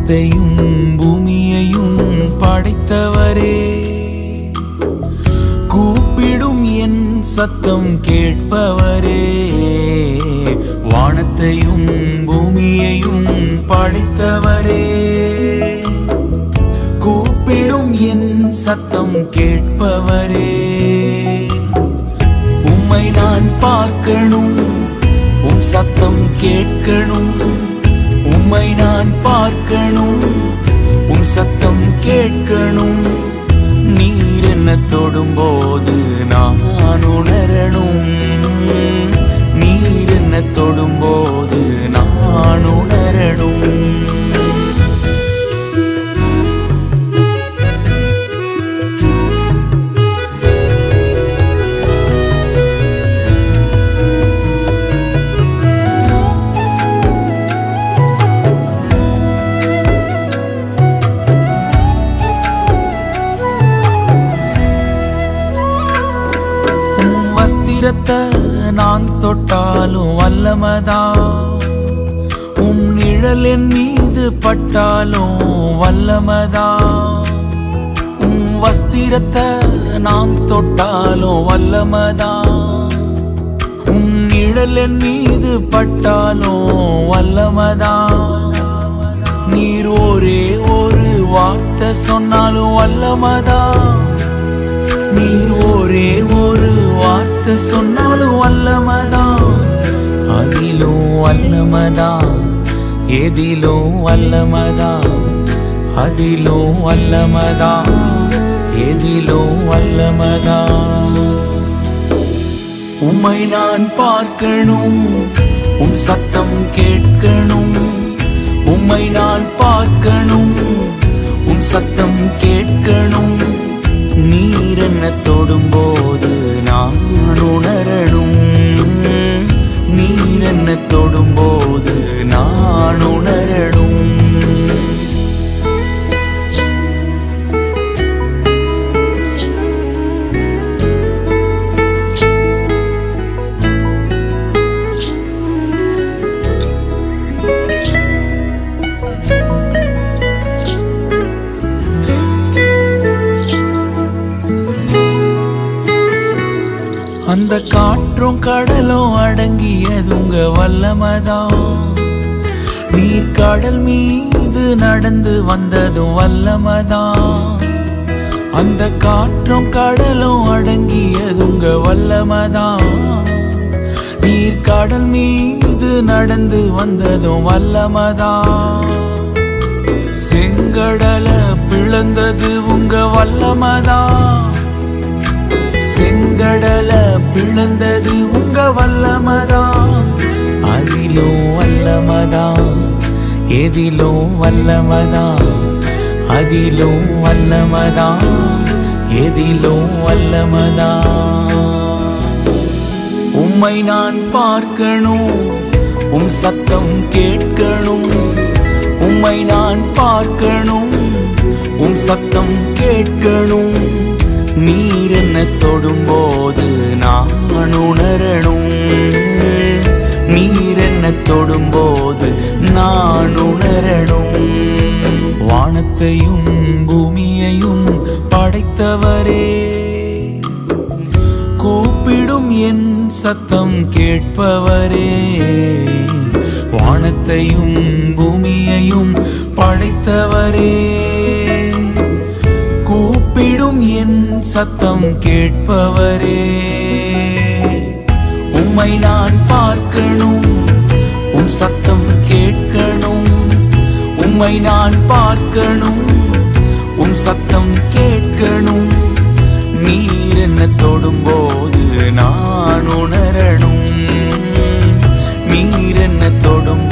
வானத்தையும் பூமியையும் படைத்தவரே கூப்பிடும் என் சத்தம் கேட்பவரே வானத்தையும் பூமியையும் படைத்தவரே கூப்பிடும் என் சத்தம் கேட்பவரே உம்மை நான் பார்க்கணும் உம் சத்தம் கேட்கணும் உம்மை நான் பார்க்கணும் உம் சத்தம் கேட்கணும் நீர் என்ன தொடும்போது நான் உணரணும் நீர் என்ன தொடும்போது நான் உணரணும் உம் வஸ்திரத்தை நான் தொட்டாலும் வல்லமதா உம் நிழல் என் மீது பட்டாலும் வல்லமதா உம் வஸ்திரத்தை நான் தொட்டாலும் வல்லமதா உம் நிழல் என் மீது பட்டாலும் வல்லமதா நீர் ஒரே ஒரு வார்த்தை சொன்னாலும் வல்லமதா நீர் ஒரே ஒரு வார்த்தை சொன்னாலும் வல்லமதா அதிலும் வல்லமதா எதிலும் வல்லமதா அதிலும் வல்லமதா எதிலும் வல்லமதா உம்மை நான் பார்க்கணும் உம் சத்தம் கேட்கணும் உம்மை நான் பார்க்கணும் உம் சத்தம் கேட்கணும் நீர் என்ன தொடும்போது நான் உணரணும் நீர் என்ன தொடும்போது நான் உணரணும் அந்த காற்றும் கடலும் அடங்கியது உங்க வல்லமதா நீர் கடல் மீது நடந்து வந்ததும் வல்லமதா அந்த காற்றும் கடலும் அடங்கியது உங்க வல்லமதா நீர் கடல் மீது நடந்து வந்ததும் வல்லமதா செங்கடல பிளந்தது உங்க வல்லமதா செங்கடல பிளந்தது உங்க வல்லமதா அதிலும் வல்லமதா எதிலும் வல்லமதா அதிலும் வல்லமதா எதிலும் வல்லமதா உம்மை நான் பார்க்கணும் உம் சத்தம் கேட்கணும் உம்மை நான் பார்க்கணும் உம் சத்தம் கேட்கணும் நீர் என்ன தொடும்போது நான் உணரணும் நீர் என்ன தொடும்போது நான் உணரணும் வானத்தையும் பூமியையும் படைத்தவரே கூப்பிடும் என் சத்தம் கேட்பவரே வானத்தையும் பூமியையும் படைத்தவரே கூப்பிடும் என் சத்தம் கேட்பவரே உம்மை நான் பார்க்கணும் உம் சத்தம் கேட்கணும் உம்மை நான் பார்க்கணும் உம் சத்தம் கேட்கணும் நீர் என்ன தொடும்போது நான் உணரணும் நீர் என்ன தொடும்